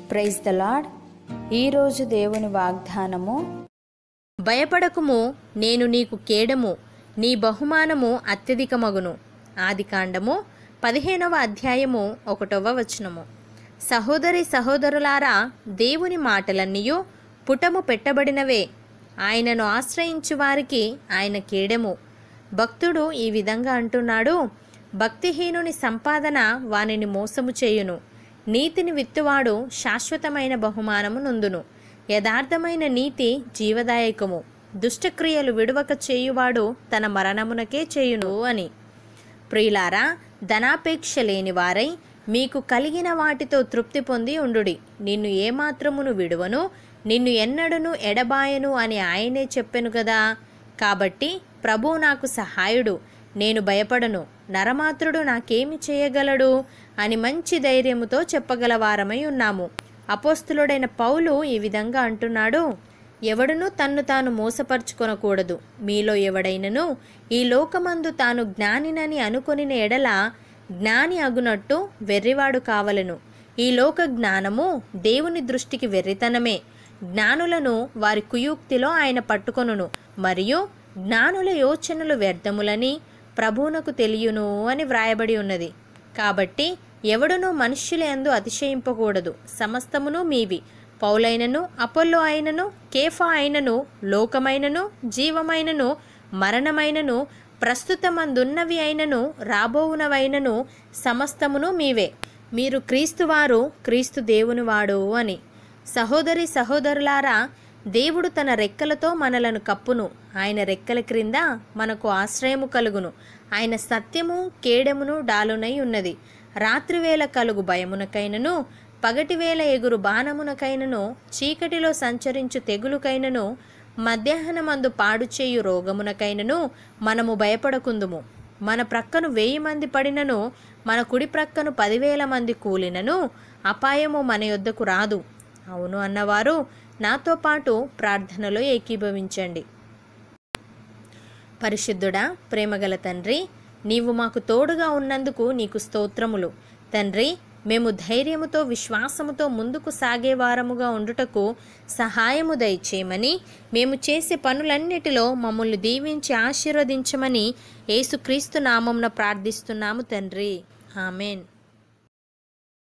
praise the lord ఈరోజు దేవుని వాగ్దానము భయపడకుము నేను నీకు కేడము నీ బహుమానము అత్యధికమగును ఆదికాండము పదిహేనవ అధ్యాయము ఒకటవ వచనము సహోదరి సహోదరులారా దేవుని మాటలన్నీయు పుటము పెట్టబడినవే ఆయనను ఆశ్రయించు వారికి ఆయన కేడెము భక్తుడు ఈ విధంగా అంటున్నాడు భక్తిహీనుని సంపాదన వానిని మోసము చేయును నీతిని విత్తువాడు శాశ్వతమైన బహుమానము నొందును యథార్థమైన నీతి జీవదాయకము దుష్టక్రియలు విడువక చేయువాడు తన మరణమునకే చేయును అని ప్రియులారా ధనాపేక్ష లేని వారై మీకు కలిగిన వాటితో తృప్తి పొంది ఉండుడి నిన్ను ఏమాత్రమును విడువను నిన్ను ఎన్నడను ఎడబాయను అని ఆయనే చెప్పెను కదా కాబట్టి ప్రభు నాకు సహాయుడు నేను భయపడను నరమాత్రుడు నాకేమి చేయగలడు అని మంచి ధైర్యముతో చెప్పగలవారమై ఉన్నాము అపోస్తులుడైన పౌలు ఈ విధంగా అంటున్నాడు ఎవడును తన్ను తాను మోసపరుచుకొనకూడదు మీలో ఎవడైనను ఈ లోకమందు తాను జ్ఞానినని అనుకొనిన ఎడల జ్ఞాని అగునట్టు వెర్రివాడు కావలను ఈ లోక జ్ఞానము దేవుని దృష్టికి వెర్రితనమే జ్ఞానులను వారి కుయుక్తిలో ఆయన పట్టుకొనును మరియు జ్ఞానుల యోచనలు వ్యర్థములని ప్రభువునకు తెలియను అని వ్రాయబడి ఉన్నది కాబట్టి ఎవడునూ మనుష్యుల యందు అతిశయింపకూడదు సమస్తమును మీవి పౌలైనను అపోల్లో అయినను కేఫా అయినను లోకమైనను జీవమైనను మరణమైనను ప్రస్తుతమందున్నవి అయినను రాబోవునవైనను సమస్తమును మీవే మీరు క్రీస్తువారు క్రీస్తు దేవుని వాడు అని సహోదరి సహోదరులారా దేవుడు తన రెక్కలతో మనలను కప్పును ఆయన రెక్కల క్రింద మనకు ఆశ్రయము కలుగును ఆయన సత్యము కేడెమును డాలునై ఉన్నది రాత్రివేళ కలుగు భయమునకైనను పగటివేళ ఎగురు బాణమునకైనను చీకటిలో సంచరించు తెగులుకైనను మధ్యాహ్నమందు పాడు చేయు రోగమునకైనను మనము భయపడకుందుము మన ప్రక్కను వెయ్యి మంది పడినను మన కుడి ప్రక్కను పదివేల మంది కూలినను అపాయము మన యొద్దకు రాదు అవును అన్నవారు నాతో పాటు ప్రార్థనలో ఏకీభవించండి పరిశుద్ధుడా ప్రేమగల తండ్రి నీవు మాకు తోడుగా ఉన్నందుకు నీకు స్తోత్రములు తండ్రి మేము ధైర్యముతో విశ్వాసముతో ముందుకు సాగేవారముగా ఉండుటకు సహాయము దయచేయమని మేము చేసే పనులన్నిటిలో మమ్మల్ని దీవించి ఆశీర్వదించమని యేసుక్రీస్తు నామంన ప్రార్థిస్తున్నాము తండ్రి ఆమెన్